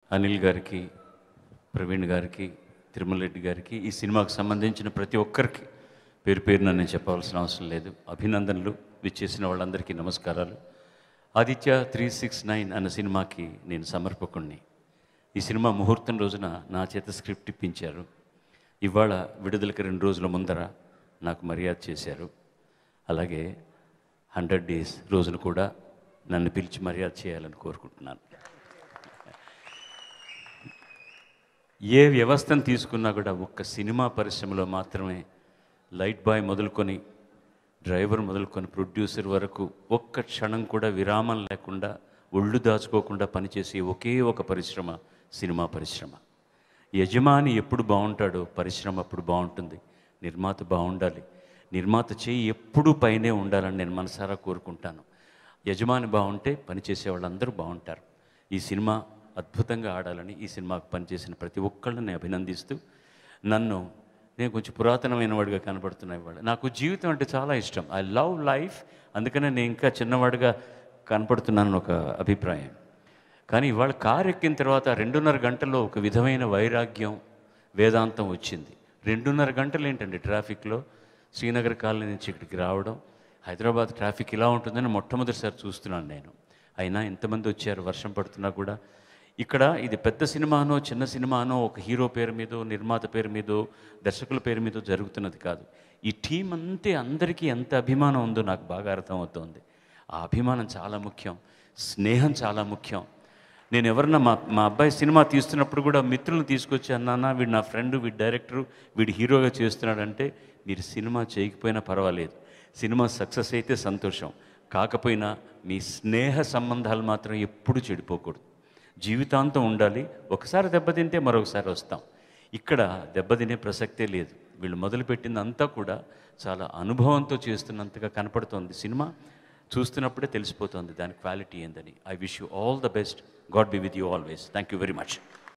అనిల్ గారికి ప్రవీణ్ గారికి తిరుమల రెడ్డి గారికి ఈ సినిమాకు సంబంధించిన ప్రతి ఒక్కరికి పేరు పేరున నేను చెప్పవలసిన అవసరం లేదు అభినందనలు విచ్చేసిన వాళ్ళందరికీ నమస్కారాలు ఆదిత్య త్రీ సిక్స్ నైన్ అన్న సినిమాకి నేను సమర్పకుణ్ణి ఈ సినిమా ముహూర్తం రోజున నా చేత స్క్రిప్ట్ ఇప్పించారు ఇవాళ విడుదలకి రెండు రోజుల ముందర నాకు మర్యాద చేశారు అలాగే హండ్రెడ్ డేస్ రోజున కూడా నన్ను పిలిచి మర్యాద చేయాలని కోరుకుంటున్నాను ఏ వ్యవస్థను తీసుకున్నా కూడా ఒక్క సినిమా పరిశ్రమలో మాత్రమే లైట్ బాయ్ మొదలుకొని డ్రైవర్ మొదలుకొని ప్రొడ్యూసర్ వరకు ఒక్క క్షణం కూడా విరామం లేకుండా ఒళ్ళు దాచుకోకుండా పనిచేసే ఒకే ఒక పరిశ్రమ సినిమా పరిశ్రమ యజమాని ఎప్పుడు బాగుంటాడో పరిశ్రమ అప్పుడు బాగుంటుంది నిర్మాత బాగుండాలి నిర్మాత చేయి ఎప్పుడూ పైనే ఉండాలని నేను మనసారా కోరుకుంటాను యజమాని బాగుంటే పనిచేసే వాళ్ళందరూ బాగుంటారు ఈ సినిమా అద్భుతంగా ఆడాలని ఈ సినిమాకు పనిచేసిన ప్రతి ఒక్కళ్ళని అభినందిస్తూ నన్ను నేను కొంచెం పురాతనమైన వాడిగా కనబడుతున్నా ఇవాళ నాకు జీవితం అంటే చాలా ఇష్టం ఐ లవ్ లైఫ్ అందుకనే నేను ఇంకా చిన్నవాడిగా కనపడుతున్నాను ఒక అభిప్రాయం కానీ ఇవాళ కారు ఎక్కిన తర్వాత రెండున్నర గంటల్లో ఒక విధమైన వైరాగ్యం వేదాంతం వచ్చింది రెండున్నర గంటలు ఏంటండి ట్రాఫిక్లో శ్రీనగర్ కాలనీ నుంచి ఇక్కడికి రావడం హైదరాబాద్ ట్రాఫిక్ ఇలా ఉంటుందని మొట్టమొదటిసారి చూస్తున్నాను నేను అయినా ఎంతమంది వచ్చారు వర్షం పడుతున్నా కూడా ఇక్కడ ఇది పెద్ద సినిమానో చిన్న సినిమానో ఒక హీరో పేరు మీదో నిర్మాత పేరు మీదో దర్శకుల పేరు మీదో జరుగుతున్నది కాదు ఈ టీం అంతే అందరికీ ఎంత అభిమానం ఉందో నాకు బాగా అర్థమవుతోంది ఆ అభిమానం చాలా ముఖ్యం స్నేహం చాలా ముఖ్యం నేను ఎవరన్నా మా మా అబ్బాయి సినిమా తీస్తున్నప్పుడు కూడా మిత్రులను తీసుకొచ్చి అన్నానా వీడు నా ఫ్రెండ్ వీడి డైరెక్టరు వీడి హీరోగా చేస్తున్నాడంటే మీరు సినిమా చేయకపోయినా పర్వాలేదు సినిమా సక్సెస్ అయితే సంతోషం కాకపోయినా మీ స్నేహ సంబంధాలు మాత్రం ఎప్పుడూ చెడిపోకూడదు జీవితాంతం ఉండాలి ఒకసారి దెబ్బతింటే మరొకసారి వస్తాం ఇక్కడ దెబ్బతినే ప్రసక్తే లేదు వీళ్ళు మొదలుపెట్టింది అంతా కూడా చాలా అనుభవంతో చేస్తున్నంతగా కనపడుతోంది సినిమా చూస్తున్నప్పుడే తెలిసిపోతుంది దాని క్వాలిటీ ఏందని I wish you all the best god be with you always thank you very much